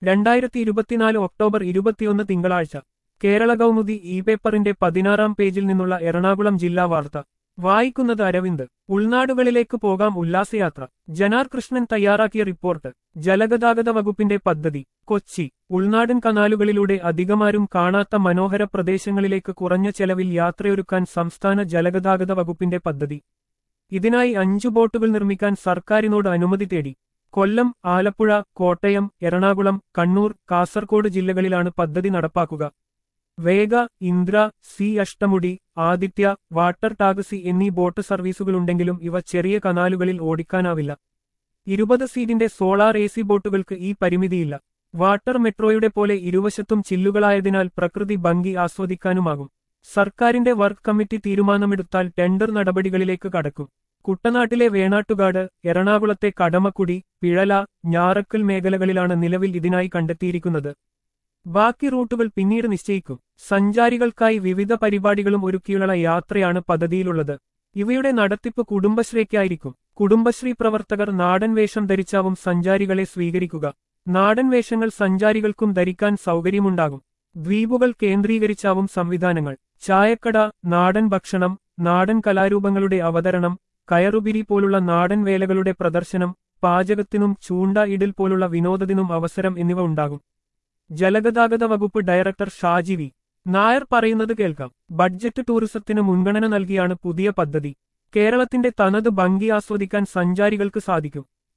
രണ്ടായിരത്തി ഇരുപത്തിനാല് ഒക്ടോബർ ഇരുപത്തിയൊന്ന് തിങ്കളാഴ്ച കേരള കൗമുദി ഇ പേപ്പറിന്റെ പതിനാറാം പേജിൽ നിന്നുള്ള എറണാകുളം ജില്ലാ വാർത്ത വായിക്കുന്നത് അരവിന്ദ് ഉൾനാടുകളിലേക്ക് പോകാം ഉല്ലാസയാത്ര ജനാർ കൃഷ്ണൻ തയ്യാറാക്കിയ റിപ്പോർട്ട് ജലഗതാഗത വകുപ്പിന്റെ പദ്ധതി കൊച്ചി ഉൾനാടൻ കനാലുകളിലൂടെ അധികമാരും കാണാത്ത മനോഹര പ്രദേശങ്ങളിലേക്ക് കുറഞ്ഞ ചെലവിൽ യാത്രയൊരുക്കാൻ സംസ്ഥാന ജലഗതാഗത വകുപ്പിന്റെ പദ്ധതി ഇതിനായി അഞ്ചു ബോട്ടുകൾ നിർമ്മിക്കാൻ സർക്കാരിനോട് അനുമതി തേടി കൊല്ലം ആലപ്പുഴ കോട്ടയം എറണാകുളം കണ്ണൂർ കാസർഗോഡ് ജില്ലകളിലാണ് പദ്ധതി നടപ്പാക്കുക Vega Indra sea Ashtamudi Aditya water taxi എന്നീ ബോട്ട് സർവീസുകളുണ്ടെങ്കിലും ഇവ ചെറിയ കനാലുകളിൽ ഓടിക്കാനാവില്ല ഇരുപത് സീറ്റിന്റെ സോളാർ എ സി ബോട്ടുകൾക്ക് ഈ പരിമിതിയില്ല വാട്ടർ മെട്രോയുടെ പോലെ ഇരുവശത്തും ചില്ലുകളായതിനാൽ പ്രകൃതി ഭംഗി ആസ്വദിക്കാനുമാകും സർക്കാരിന്റെ വർക്ക് കമ്മിറ്റി തീരുമാനമെടുത്താൽ ടെൻഡർ നടപടികളിലേക്ക് കടക്കും കുട്ടനാട്ടിലെ വേണാട്ടുകാട് എറണാകുളത്തെ കടമക്കുടി പിഴല ഞാറക്കൽ മേഖലകളിലാണ് നിലവിൽ ഇതിനായി കണ്ടെത്തിയിരിക്കുന്നത് ബാക്കി റൂട്ടുകൾ പിന്നീട് നിശ്ചയിക്കും സഞ്ചാരികൾക്കായി വിവിധ പരിപാടികളും ഒരുക്കിയുള്ള യാത്രയാണ് പദ്ധതിയിലുള്ളത് ഇവയുടെ നടത്തിപ്പ് കുടുംബശ്രീക്കായിരിക്കും കുടുംബശ്രീ പ്രവർത്തകർ നാടൻ വേഷം ധരിച്ചാവും സഞ്ചാരികളെ സ്വീകരിക്കുക നാടൻ വേഷങ്ങൾ സഞ്ചാരികൾക്കും ധരിക്കാൻ സൗകര്യമുണ്ടാകും ദ്വീപുകൾ കേന്ദ്രീകരിച്ചാവും സംവിധാനങ്ങൾ ചായക്കട നാടൻ ഭക്ഷണം നാടൻ കലാരൂപങ്ങളുടെ അവതരണം കയറുപിരി പോലുള്ള നാടൻ വേലകളുടെ പ്രദർശനം പാചകത്തിനും ചൂണ്ട ഇടൽ പോലുള്ള വിനോദത്തിനും അവസരം എന്നിവ ഉണ്ടാകും ജലഗതാഗത വകുപ്പ് ഡയറക്ടർ ഷാജി വി നായർ പറയുന്നത് കേൾക്കാം ബഡ്ജറ്റ് ടൂറിസത്തിന് മുൻഗണന നൽകിയാണ് പുതിയ പദ്ധതി കേരളത്തിന്റെ തനത് ഭംഗി ആസ്വദിക്കാൻ സഞ്ചാരികൾക്ക് സാധിക്കും